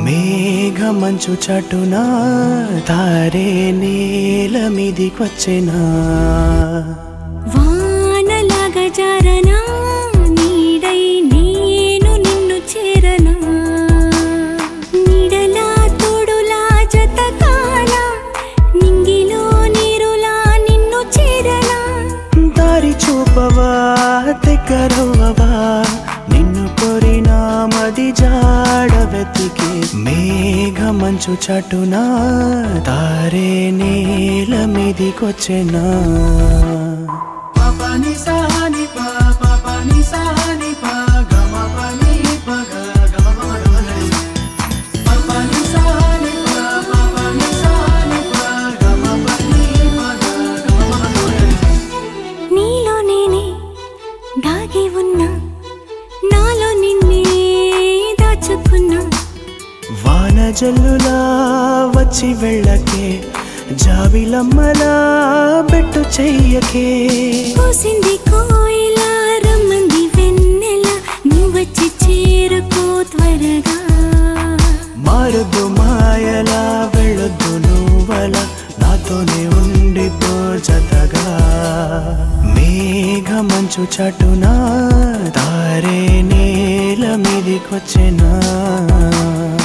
మేఘ మంచు చటున తారే నేల మీదికొచ్చెనా వానలాగా జారనా నీడై నేను నిన్ను చేరనా నీడలా తోడులా జత కానా నింగిలో నీరులా నిన్ను చేరనా దారి చూపవా దగ్గరవ్వవా నిన్ను కోరినా మది జాడ వెతికి మేఘ మంచు చటున తారే నేల మీదికొచ్చెనా పాపాని సాని పా పాపాని సాని పా గమ పని పగ గమ పమ గమ పాపాని సాని పా పాపాని సాని పా గమ పని పగ గమ పమ నీలో నేనే దాగి ఉన్నా నాలో నిన్నే దాచుకున్నా వాన జల్లులా వచ్చి వెళ్ళకే జాబిలమ్మలా పెట్టు చెయ్యకే పూసింది కోయిల రమ్మంది వెన్నెల నువ్వొచ్చి చేరుకో త్వరగా మారొద్దు మాయలా వెళ్ళొద్దు నువ్వలా నాతోనే ఉండిపో జతగా మేఘ మంచు చటున తారే నేల మీదికొచ్చెనా